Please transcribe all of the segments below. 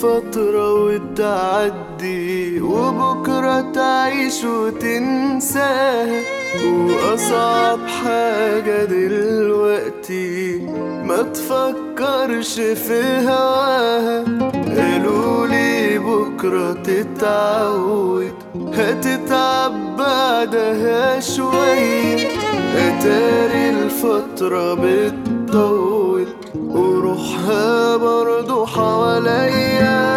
فترة وتعدي وبكرة تعيش وتنساها وأصعب حاجة دلوقتي ما تفكرش في هواها قالولي بكرة تتعود هتتعب بعدها شوية أتاري الفترة بتطول وروحها برضو حواليا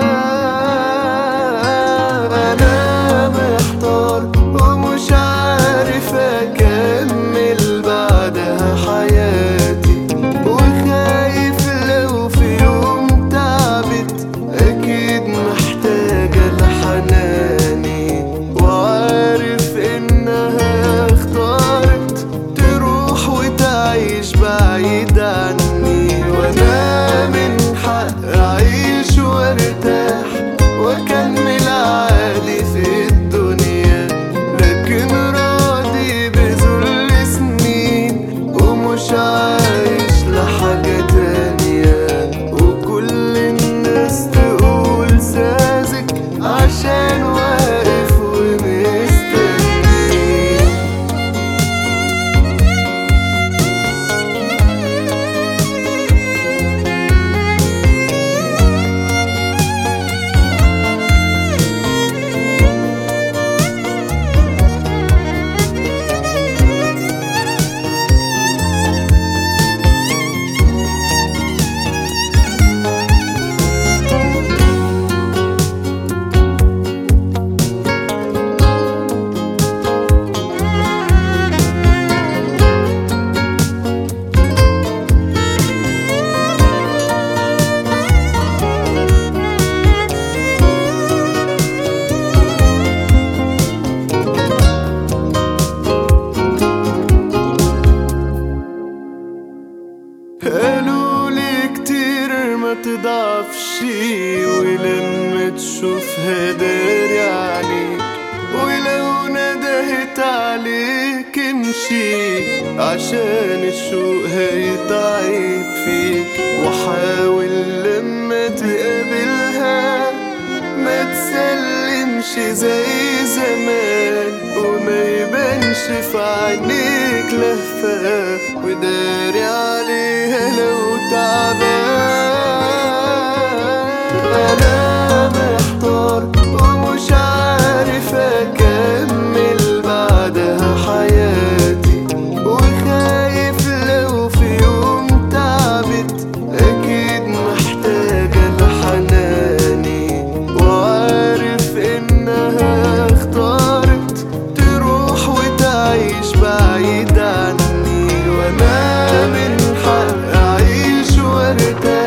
أنا محتار ومش عارف أكمل بعدها حياتي وخايف لو في يوم تعبت أكيد محتاجة لحناني وعارف إنها اختارت تروح وتعيش بعيد عني وأنا من حق أعيش وارتاح وأكمل عادي في الدنيا لكن راضي بذل سنين ومش عايش لحاجة تانية وكل الناس تقول ساذج عشان واقف ومستني قالوا لي كتير ما تضعفش ولما تشوفها داري عليك ولو ندهت عليك امشي عشان الشوق هيتعب فيك وحاول لما تقابلها ما تسلمش زي زمان وما يبانش في عينيك لهفة وداري عليها لو تعبان أنا محتار ومش عارف أكمل بعدها حياتي وخايف لو في يوم تعبت أكيد محتاجة لحناني وعارف إنها اختارت تروح وتعيش بعيد عني وأنا من حق أعيش وارتاح